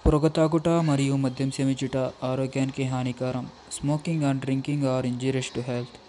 పొగ తాగుట మరియు మద్యం సేవించుట ఆరోగ్యానికి హానికరం smoking and drinking are injurious to health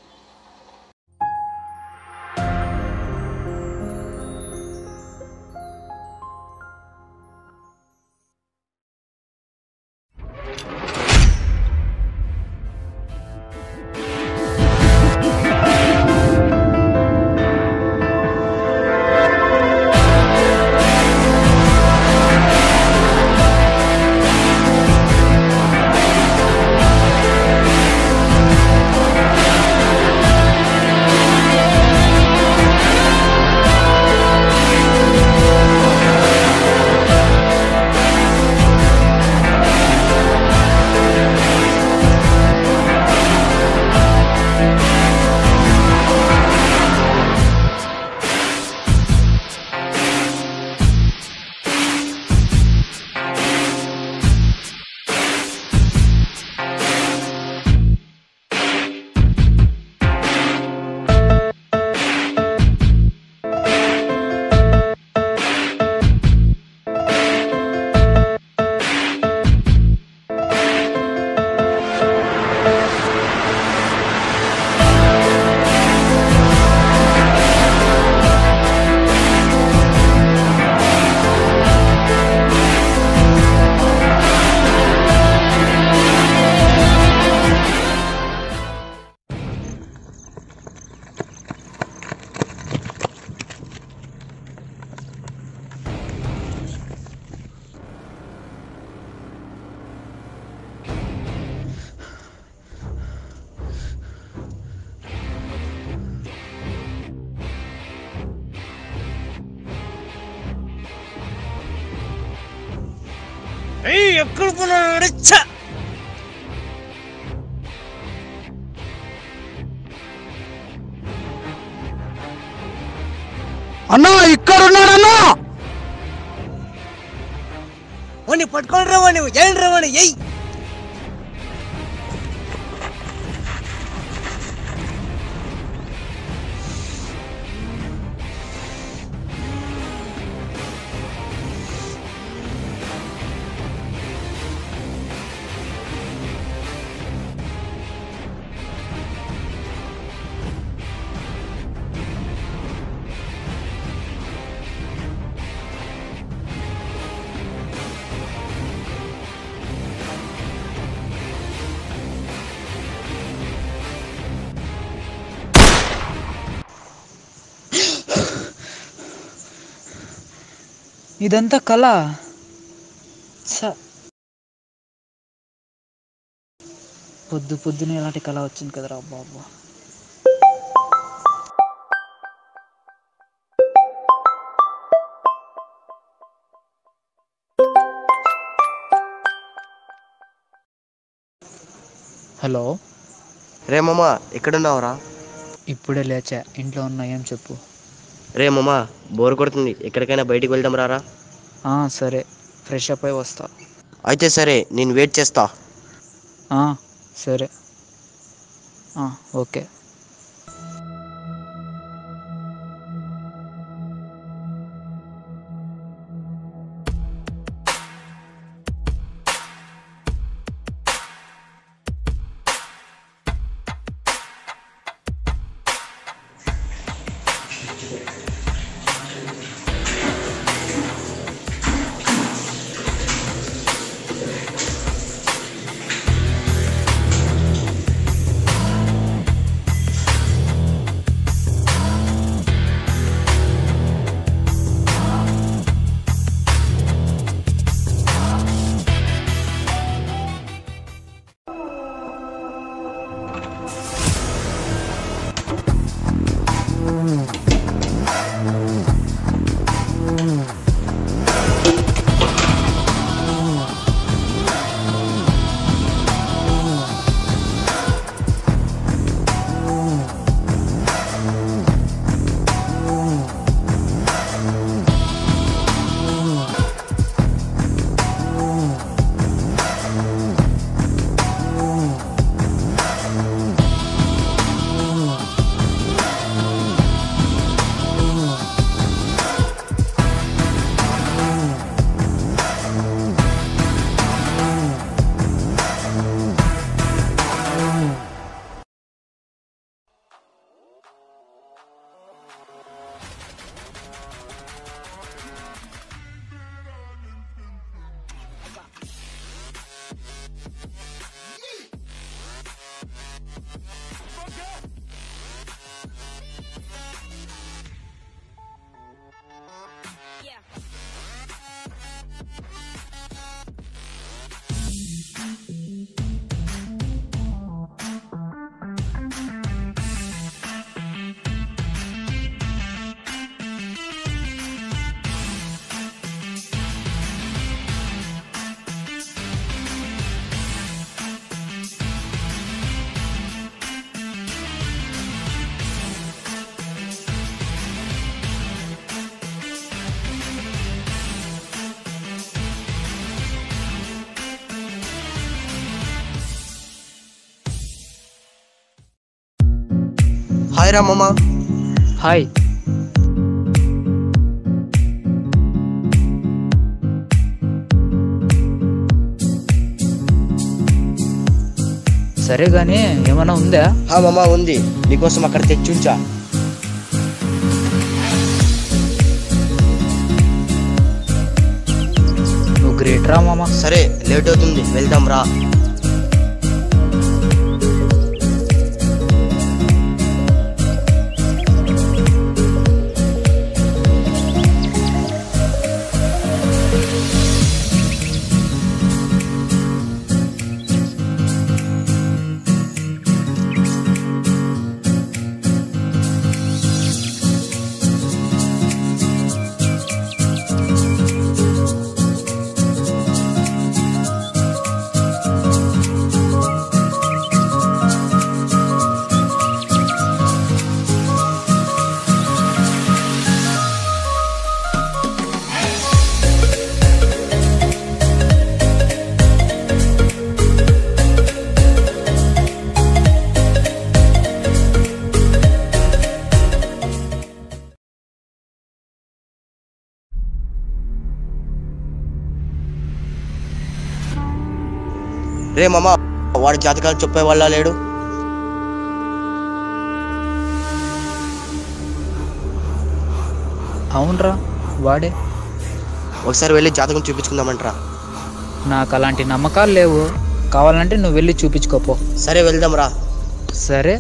ఏయ్ ఎక్కడ పోనాడు చ్చ! అన్నా ఇక్కడ ఉన్నాడన్నా వాణ్ణి పట్టుకోండి రా వాణ్ణి ఏంటి రా వాణ్ణి ఎయ్ ఇదంతా కళ ఛ. పొద్దు పొద్దున ఇలాంటి కళ వచ్చింది కదరా బాబు హలో రే మామ ఎక్కడున్నావురా ఇప్పుడే లేచా ఇంట్లో ఉన్నా ఏం చెప్పు రే మామ బోర్ కొడుతుంది ఎక్కడికైనా బయటికి వెళ్దాం రారా ఆ, సరే ఫ్రెష్ అప్ అయి వస్తా అయితే సరే నేను వెయిట్ చేస్తా ఆ, సరే ఆ, ఓకే హాయ్ రా మామ హాయ్ సరే కానీ ఏమైనా ఉందా హా మామ ఉంది నీకోసం అక్కడ తెచ్చుంచా నువ్వు గ్రేట్ రా మామ సరే లేట్ అవుతుంది వెళ్దాం రా రే మామ వాడి జాతకాలు చెప్పే వాళ్ళ లేడు అవునరా వాడే ఒకసారి వెళ్ళి జాతకం చూపించుకుందామంటరా నాకు అలాంటి నమ్మకాలు లేవు కావాలంటే నువ్వు వెళ్ళి చూపించుకోపో సరే వెళ్దాం రా సరే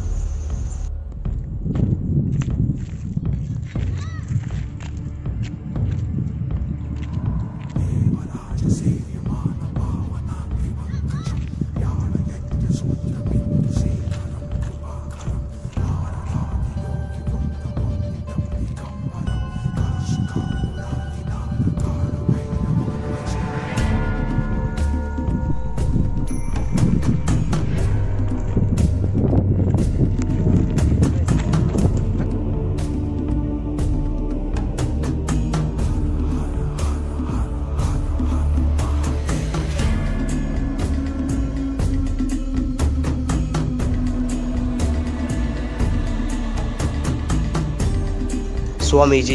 స్వామీజీ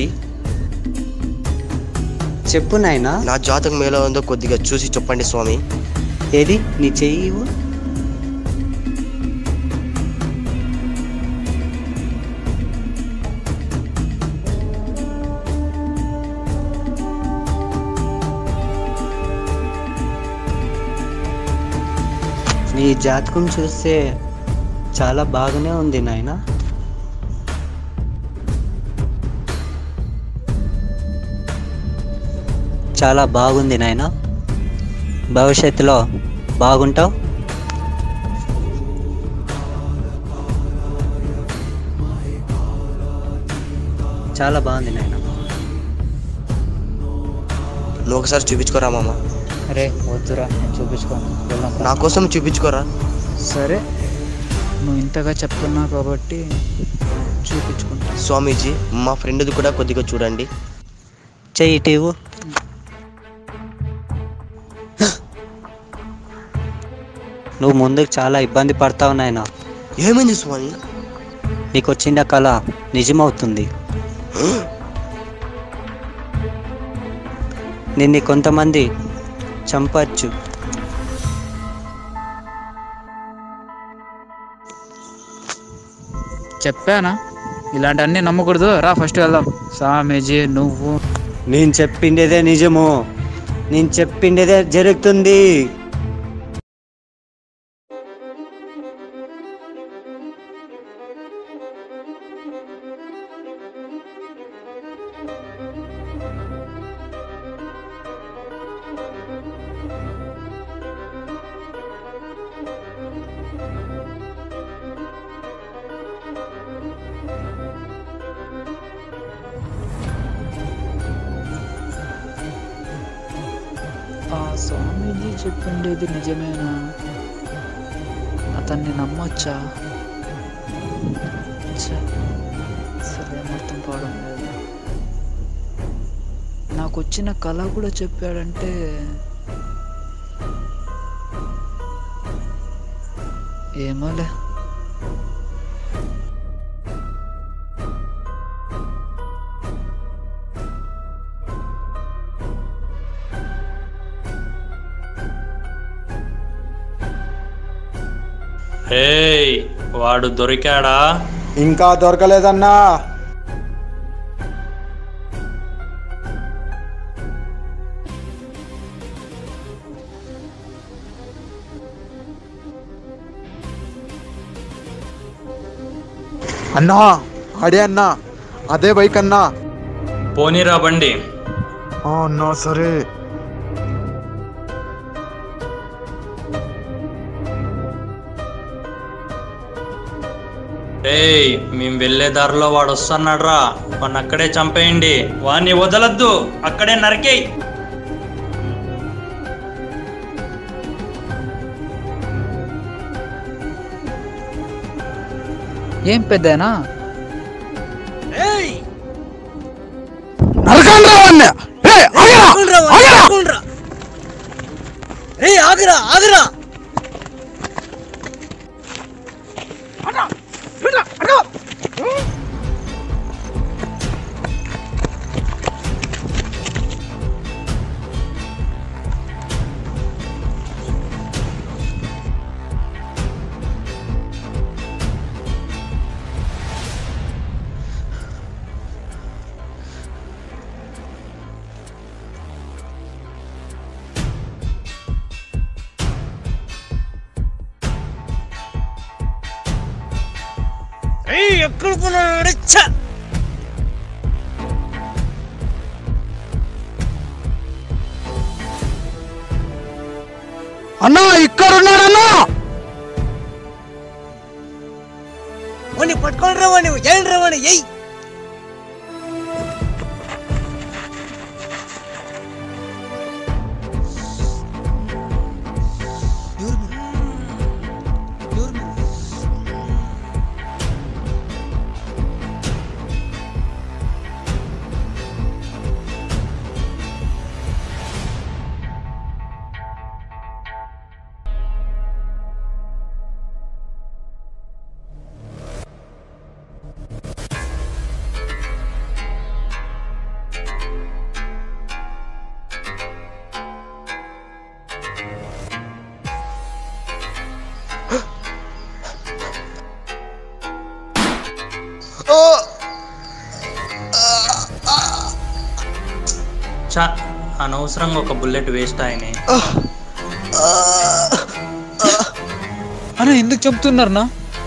చెప్పు నాయనా నా జాతకం ఎలా ఉందో కొద్దిగా చూసి చెప్పండి స్వామి ఏది నీ చెయ్యి ఇవ్వు. నీ జాతకం చూస్తే చాలా బాగానే ఉంది నాయనా చాలా బాగుంది నాయన భవిష్యత్తులో బాగుంటావు చాలా బాగుంది నాయన నువ్వు ఒకసారి చూపించుకోరా మామ రే వద్దురా నేను చూపించుకోను వెళ్దాం రా. నా కోసం చూపించుకోరా సరే నువ్వు ఇంతగా చెప్తున్నావు కాబట్టి చూపించుకుంటా స్వామీజీ మా ఫ్రెండ్ది కూడా కొద్దిగా చూడండి చెయ్యి ఇటీవు నువ్వు ముందుకు చాలా ఇబ్బంది పడతావు నాయన ఏమైంది స్వామి నీకు వచ్చిన కళ నిజమవుతుంది నిన్ను కొంతమంది చంపచ్చు చెప్పానా ఇలాంటివన్నీ నమ్మకూడదు రా ఫస్ట్ వెళ్దాం స్వామీజీ నువ్వు నేను చెప్పిండేదే నిజము నేను చెప్పిండేదే జరుగుతుంది ఆ స్వామీజీ చెప్పిండేది నిజమేనా అతన్ని నమ్మొచ్చా ఛే, అసలు ఏమర్థం కావడం లేదు నాకు వచ్చిన కళ కూడా చెప్పాడంటే ఏమోలే రేయ్ వాడు దొరికాడా ఇంకా దొరకలేదన్నా అన్నా అడే అన్నా అదే బైక్ అన్నా పోనీరా బండి ఆ, అన్నా సరే రేయ్ మేము వెళ్ళే దారిలో వాడు వస్తున్నాడు రా వాడిని అక్కడే చంపేయండి వాడిని వదలద్దు అక్కడే నరికేయ్ ఏం పెద్దనా ఏయ్ నరకండి రా వాణ్ణి. ఏయ్, ఆగరా, పట్టుకోండిరా వాడిని, ఆగరా. పట్టుకోండిరా. ఏయ్ ఆగరా ఆగరా ఏయ్ ఎక్కడ పోనాడు ఛ! అన్నా ఇక్కడ ఉన్నాడన్నా వాడిని పట్టుకోండిరా వాడిని ఏంట్రా వాడిని ఎయ్ చా అనవసరంగా ఒక బుల్లెట్ వేస్ట్ ఆయనే అన్న ఎందుకు చెప్తున్నారనా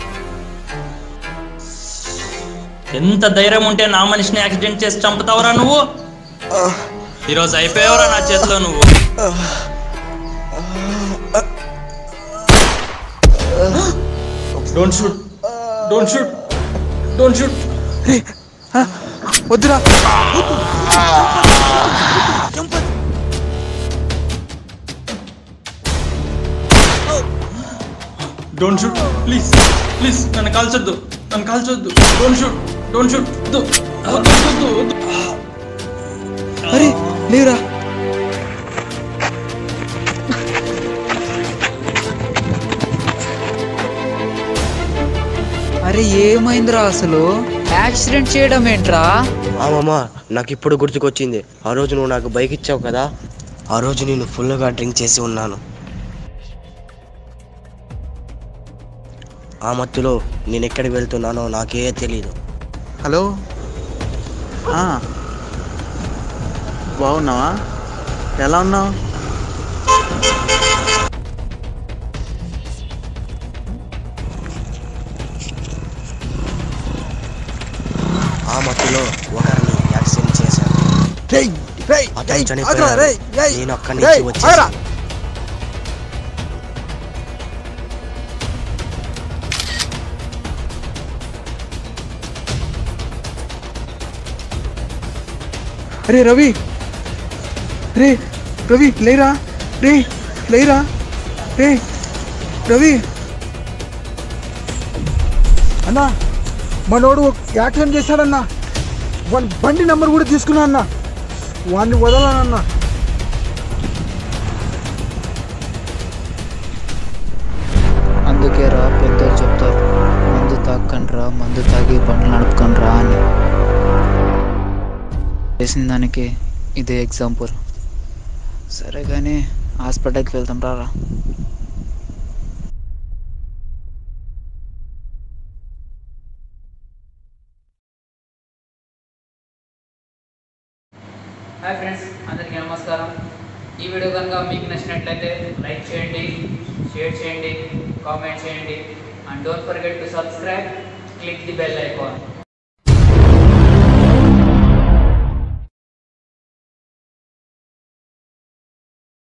ఎంత ధైర్యం ఉంటే నా మనిషిని యాక్సిడెంట్ చేసి చంపుతావురా నువ్వు ఈరోజు అయిపోయావురా నా చేతిలో నువ్వు don't shoot don't shoot don't shoot వద్దురా డోంట్ షూట్ ప్లీజ్ ప్లీజ్ నన్ను కాల్చొద్దు నన్ను కాల్చొద్దు డోంట్ షూట్ డోంట్ షూట్ వద్దు వద్దు, వద్దు, వద్దు. అరే లేరా అరే ఏమైందిరా అసలు యాక్సిడెంట్ చేయడం ఏంట్రా ఆ మామ నాకు ఇప్పుడు గుర్తుకొచ్చింది ఆ రోజు నువ్వు నాకు బైక్ ఇచ్చావు కదా ఆ రోజు నేను ఫుల్గా డ్రింక్ చేసి ఉన్నాను ఆ మత్తులో నేను ఎక్కడికి వెళ్తున్నానో నాకే తెలియదు హలో ఆ, బాగున్నావా ఎలా ఉన్నావు ఆ మత్తులో ఒకరిని యాక్సిడెంట్ చేశాను అతను చనిపోయాడు నేను అక్కడి నుంచి వచ్చేసాను అరే రవి రే రవి లేరా రే లేరా రే రవి అన్నా మనోడు యాక్సిడెంట్ చేశాడన్నా వాడి బండి నెంబర్ కూడా తీసుకున్నా అన్న వాడిని వదలనన్నా అందుకే రా పెద్దలు చెప్తారు మందు తాక్కండ్రా మందు తాగి బండ్లు నడపకండ్రా అని చేసిన దానికి ఇదే ఎగ్జాంపుల్ సరే కానీ హాస్పిటల్కి వెళ్తాం రా హాయ్ ఫ్రెండ్స్ అందరికీ నమస్కారం ఈ వీడియో కనుక మీకు నచ్చినట్లయితే లైక్ చేయండి షేర్ చేయండి కామెంట్ చేయండి and don't forget to subscribe click the bell icon